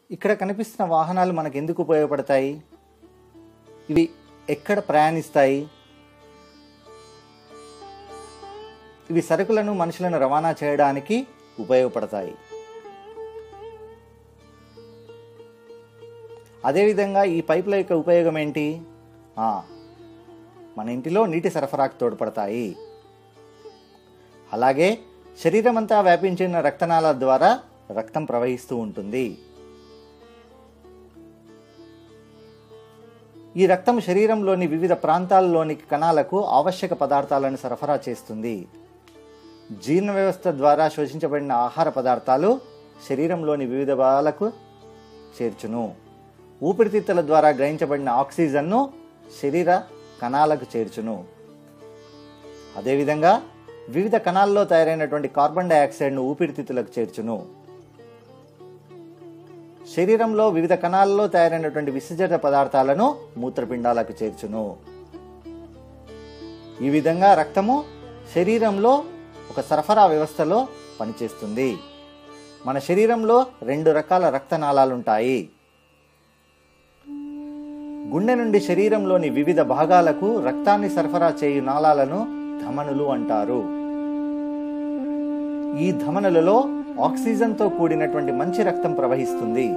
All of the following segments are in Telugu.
ఇక్కడ కనిపిస్తున్న వాహనాలు మనకు ఎందుకు ఉపయోగపడతాయి ఇవి ఎక్కడ ప్రయాణిస్తాయి ఇవి సరుకులను మనుషులను రవాణా చేయడానికి ఉపయోగపడతాయి అదేవిధంగా ఈ పైపుల యొక్క ఉపయోగం ఏంటి ఆ, మన ఇంటిలో నీటి సరఫరాకు తోడ్పడతాయి అలాగే శరీరం అంతా వ్యాపించిన రక్తనాళాల ద్వారా రక్తం ప్రవహిస్తూ ఉంటుంది ఈ రక్తం శరీరంలోని వివిధ ప్రాంతాల్లోని కణాలకు ఆవశ్యక పదార్థాలను సరఫరా చేస్తుంది జీర్ణ వ్యవస్థ ద్వారా శోషించబడిన ఆహార పదార్థాలు శరీరంలోని వివిధ భాగాలకు చేర్చును ఊపిరితిత్తుల ద్వారా గ్రహించబడిన ఆక్సిజన్ను శరీర కణాలకు చేర్చును అదేవిధంగా వివిధ కణాల్లో తయారైనటువంటి కార్బన్ డైఆక్సైడ్ను ఊపిరితిత్తులకు చేర్చును శరీరంలో వివిధ కణాలలో తయారైనటువంటి విసర్జన పదార్థాలను మూత్రపిండాలకు చేర్చును ఈ విధంగా రక్తము శరీరంలో ఒక సరఫరా వ్యవస్థలో పనిచేస్తుంది మన శరీరంలో రెండు రకాల రక్తనాళాలుంటాయి గుండె నుండి శరీరంలోని వివిధ భాగాలకు రక్తాన్ని సరఫరా చేయు నాళాలను ధమనులు అంటారు ఈ ధమనులలో ఆక్సిజన్తో కూడినటువంటి మంచి రక్తం ప్రవహిస్తుంది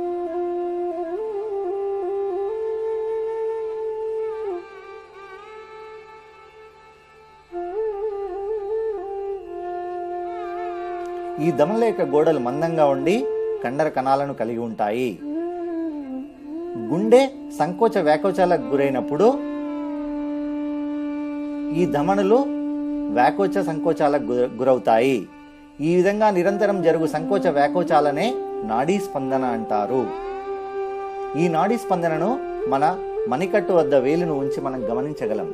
ఈ దమనుల యొక్క గోడలు మందంగా ఉండి కండర కణాలను కలిగి ఉంటాయి గుండె సంకోచ వ్యాకోచాలకు గురైనప్పుడు ఈ ధమనులు వ్యాకోచ సంకోచాలకు గు- గురవుతాయి ఈ విధంగా నిరంతరం జరుగు సంకోచ వ్యాకోచాలనే నాడీ స్పందన అంటారు ఈ నాడీ స్పందనను మన మణికట్టు వద్ద వేలును ఉంచి మనం గమనించగలం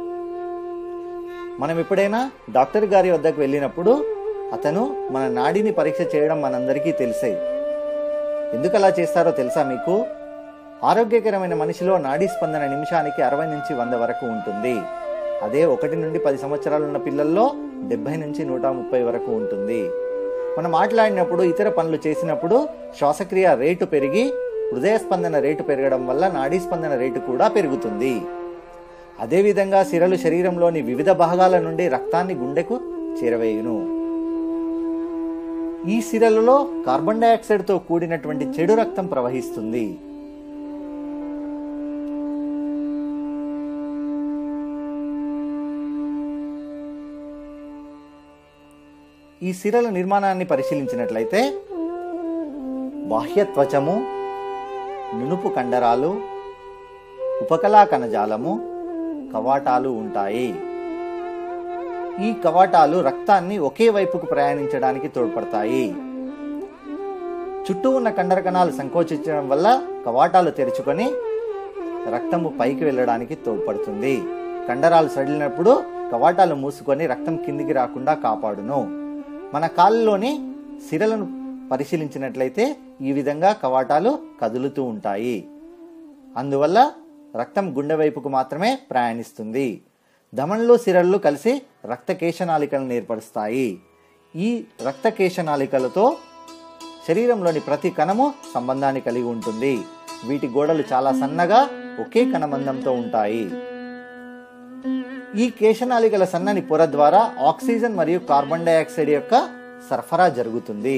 మనం ఎప్పుడైనా డాక్టర్ గారి వద్దకు వెళ్ళినప్పుడు అతను మన నాడిని పరీక్ష చేయడం మనందరికీ తెలిసే ఎందుకు అలా చేస్తారో తెలుసా మీకు ఆరోగ్యకరమైన మనిషిలో నాడీ స్పందన నిమిషానికి అరవై నుంచి వంద వరకు ఉంటుంది అదే ఒకటి నుండి పది సంవత్సరాలు ఉన్న పిల్లల్లో డెబ్బై నుంచి నూట ముప్పై వరకు ఉంటుంది మనం మాట్లాడినప్పుడు ఇతర పనులు చేసినప్పుడు శ్వాసక్రియ రేటు పెరిగి హృదయ స్పందన రేటు పెరగడం వల్ల నాడీ స్పందన రేటు కూడా పెరుగుతుంది అదేవిధంగా సిరలు శరీరంలోని వివిధ భాగాల నుండి రక్తాన్ని గుండెకు చేరవేయును ఈ సిరలలో కార్బన్ డైఆక్సైడ్తో కూడినటువంటి చెడు రక్తం ప్రవహిస్తుంది ఈ సిరల నిర్మాణాన్ని పరిశీలించినట్లయితే బాహ్య త్వచము నునుపు కండరాలు ఉపకళా కణజాలము కవాటాలు ఉంటాయి ఈ కవాటాలు రక్తాన్ని ఒకే వైపుకు ప్రయాణించడానికి తోడ్పడతాయి చుట్టూ ఉన్న కండర కణాలు సంకోచించడం వల్ల కవాటాలు తెరుచుకొని రక్తము పైకి వెళ్ళడానికి తోడ్పడుతుంది కండరాలు సడిలినప్పుడు కవాటాలు మూసుకొని రక్తం కిందికి రాకుండా కాపాడును మన కాళ్ళలోని సిరలను పరిశీలించినట్లయితే ఈ విధంగా కవాటాలు కదులుతూ ఉంటాయి అందువల్ల రక్తం గుండె వైపుకు మాత్రమే ప్రయాణిస్తుంది ధమనులు సిరళ్ళు కలిసి రక్తకేశనాళికలను ఏర్పరుస్తాయి ఈ రక్తకేశనాళికలతో శరీరంలోని ప్రతి కణము సంబంధాన్ని కలిగి ఉంటుంది వీటి గోడలు చాలా సన్నగా ఒకే కణమందంతో ఉంటాయి ఈ కేశనాళికల సన్నని పొర ద్వారా ఆక్సిజన్ మరియు కార్బన్ డైఆక్సైడ్ యొక్క సరఫరా జరుగుతుంది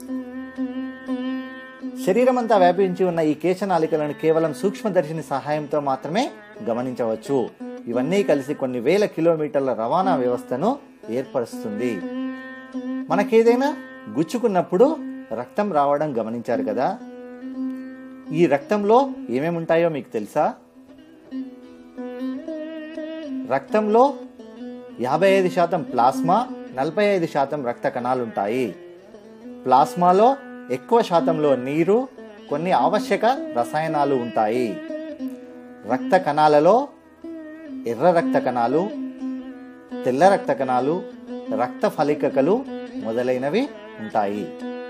శరీరం అంతా వ్యాపించి ఉన్న ఈ కేశనాళికలను కేవలం సూక్ష్మదర్శిని సహాయంతో మాత్రమే గమనించవచ్చు ఇవన్నీ కలిసి కొన్ని వేల కిలోమీటర్ల రవాణా వ్యవస్థను ఏర్పరుస్తుంది మనకేదైనా గుచ్చుకున్నప్పుడు రక్తం రావడం గమనించారు కదా ఈ రక్తంలో ఏమేమి ఉంటాయో మీకు తెలుసా రక్తంలో యాభై ఐదు శాతం ప్లాస్మా నలభై ఐదు శాతం రక్త కణాలుంటాయి ప్లాస్మాలో ఎక్కువ శాతంలో నీరు కొన్ని ఆవశ్యక రసాయనాలు ఉంటాయి రక్త కణాలలో ఎర్ర రక్త కణాలు తెల్ల రక్త కణాలు రక్త ఫలికకలు మొదలైనవి ఉంటాయి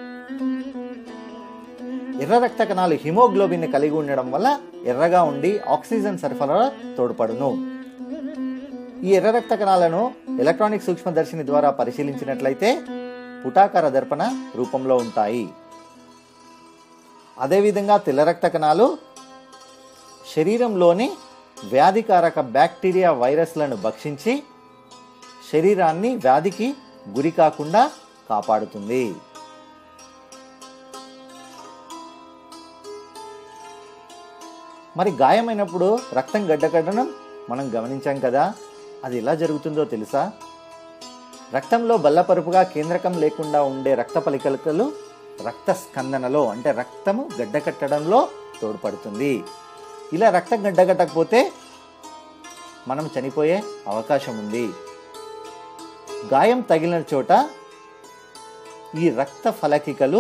ఎర్ర రక్త కణాలు హిమోగ్లోబిన్ కలిగి ఉండడం వల్ల ఎర్రగా ఉండి ఆక్సిజన్ సరఫరా తోడ్పడును ఈ ఎర్ర రక్త కణాలను ఎలక్ట్రానిక్ సూక్ష్మదర్శిని ద్వారా పరిశీలించినట్లయితే పుటాకార దర్పణ రూపంలో ఉంటాయి అదేవిధంగా తెల్ల రక్త కణాలు శరీరంలోని వ్యాధికారక బ్యాక్టీరియా వైరస్లను భక్షించి శరీరాన్ని వ్యాధికి గురి కాకుండా కాపాడుతుంది మరి గాయమైనప్పుడు రక్తం గడ్డకట్టడం మనం గమనించాం కదా అది ఎలా జరుగుతుందో తెలుసా రక్తంలో బల్లపరుపుగా కేంద్రకం లేకుండా ఉండే రక్త పలికలు రక్త స్కందనలో అంటే రక్తము గడ్డకట్టడంలో తోడ్పడుతుంది ఇలా రక్తం గడ్డకట్టకపోతే మనం చనిపోయే అవకాశం ఉంది గాయం తగిలిన చోట ఈ రక్త ఫలకికలు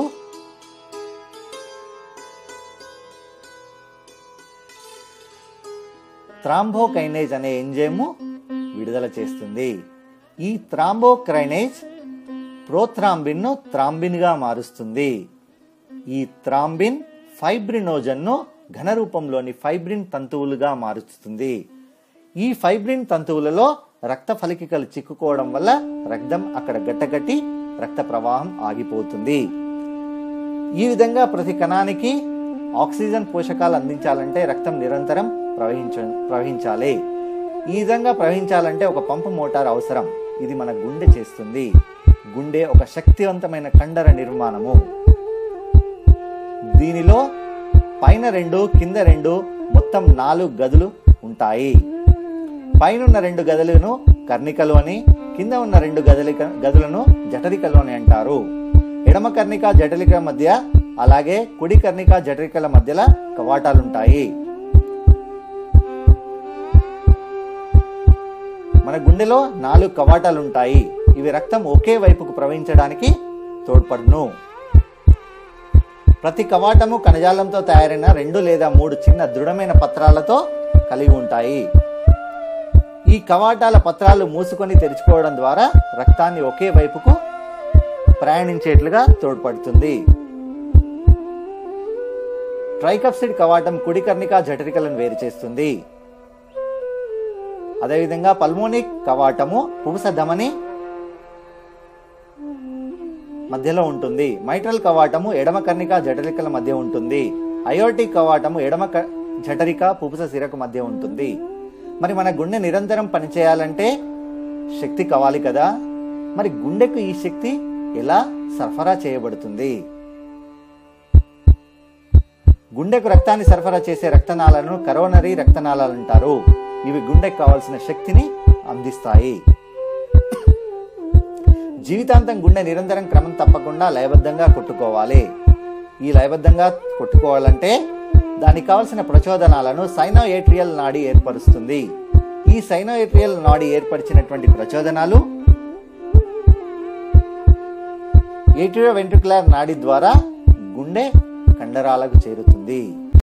థ్రాంబోకైనేజ్ అనే ఎంజైము విడుదల చేస్తుంది ఈ థ్రాంబోక్రైనేజ్ ప్రోథ్రాంబిన్ను థ్రాంబిన్గా మారుస్తుంది ఈ థ్రాంబిన్ ఫైబ్రినోజన్ను ఘన రూపంలోని ఫైబ్రిన్ తంతువులుగా మారుస్తుంది ఈ ఫైబ్రిన్ తంతువులలో రక్త ఫలికికలు చిక్కుకోవడం వల్ల రక్తం అక్కడ గట్టగట్టి రక్త ప్రవాహం ఆగిపోతుంది ఈ విధంగా ప్రతి కణానికి ఆక్సిజన్ పోషకాలు అందించాలంటే రక్తం నిరంతరం ప్రవహించ ప్రవహించాలి ఈ విధంగా ప్రవహించాలంటే ఒక పంపు మోటార్ అవసరం ఇది మన గుండె చేస్తుంది గుండె ఒక శక్తివంతమైన కండర నిర్మాణము దీనిలో పైన రెండు కింద రెండు మొత్తం నాలుగు గదులు ఉంటాయి పైన ఉన్న రెండు గదులను కర్ణికలు అని కింద ఉన్న రెండు గదలిక గదులను జఠరికలు అని అంటారు ఎడమ కర్ణిక జఠరిక మధ్య అలాగే కుడి కర్ణిక జఠరికల మధ్యలో కవాటాలుంటాయి మన గుండెలో నాలుగు కవాటాలు ఉంటాయి ఇవి రక్తం ఒకే వైపుకు ప్రవహించడానికి తోడ్పడును ప్రతి కవాటము కణజాలంతో తయారైన రెండు లేదా మూడు చిన్న దృఢమైన పత్రాలతో కలిగి ఉంటాయి ఈ కవాటాల పత్రాలు మూసుకొని తెరుచుకోవడం ద్వారా రక్తాన్ని ఒకే వైపుకు ప్రయాణించేట్లుగా తోడ్పడుతుంది ట్రైకప్సిడ్ కవాటం కుడి కర్ణిక జఠరికలను వేరు చేస్తుంది అదేవిధంగా పల్మోనిక్ కవాటము పుంస ధమని మధ్యలో ఉంటుంది మైట్రల్ కవాటము ఎడమ కర్ణిక జఠరికల మధ్య ఉంటుంది అయోటిక్ కవాటము ఎడమ క- జఠరిక పుపుస సిరకు మధ్య ఉంటుంది మరి మన గుండె నిరంతరం పనిచేయాలంటే శక్తి కావాలి కదా మరి గుండెకు ఈ శక్తి ఎలా సరఫరా చేయబడుతుంది గుండెకు రక్తాన్ని సరఫరా చేసే రక్తనాళాలను కరోనరీ రక్తనాళాలు అంటారు ఇవి గుండెకు కావాల్సిన శక్తిని అందిస్తాయి జీవితాంతం గుండె నిరంతరం క్రమం తప్పకుండా లయబద్ధంగా కొట్టుకోవాలి ఈ లయబద్ధంగా కొట్టుకోవాలంటే దానికి కావలసిన ప్రచోదనాలను సైనోఏట్రియల్ నాడి ఏర్పరుస్తుంది ఈ సైనోఏట్రియల్ నాడి ఏర్పరిచినటువంటి ప్రచోదనాలు ఏట్రియో వెంట్రుకులర్ నాడి ద్వారా గుండె కండరాలకు చేరుతుంది